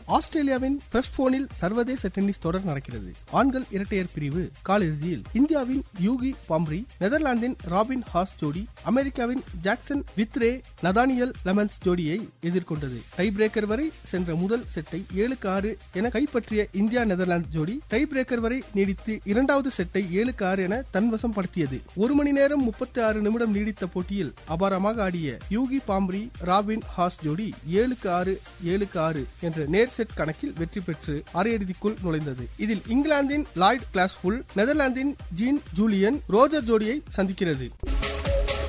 ஆஸ்திரேலியாவின் பிரஸ்போனில் சர்வதேச டென்னிஸ் தொடர் நடக்கிறது ஆண்கள் இரட்டையர் பிரிவு காலிறுதியில் இந்தியாவின் யூகி பாம்ரி நெதர்லாந்தின் ராபின் ஹாஸ் ஜோடி அமெரிக்காவின் ஜாக்சன் வித்ரே நதானியல் லெமன்ஸ் ஜோடியை எதிர்கொண்டது டை பிரேக்கர் வரை சென்ற முதல் செட்டை ஏழுக்கு ஆறு என கைப்பற்றிய இந்தியா நெதர்லாந்து ஜோடி டை பிரேக்கர் வரை நீடித்து இரண்டாவது செட்டை ஏழுக்கு ஆறு என தன்வசம் படுத்தியது ஒரு மணி நேரம் முப்பத்தி ஆறு நிமிடம் நீடித்த போட்டியில் அபாரமாக ஆடிய யூகி பாம்ரி ராபின் ஹாஸ் ஜோடி ஏழுக்கு ஆறு ஏழுக்கு ஆறு என்ற நேர் செட் கணக்கில் வெற்றி பெற்று அரையிறுதிக்குள் நுழைந்தது இதில் இங்கிலாந்தின் லாய்ட் கிளாஸ்புல் நெதர்லாந்தின் ஜீன் ஜூலியன் ரோஜர் ஜோடியை சந்திக்கிறது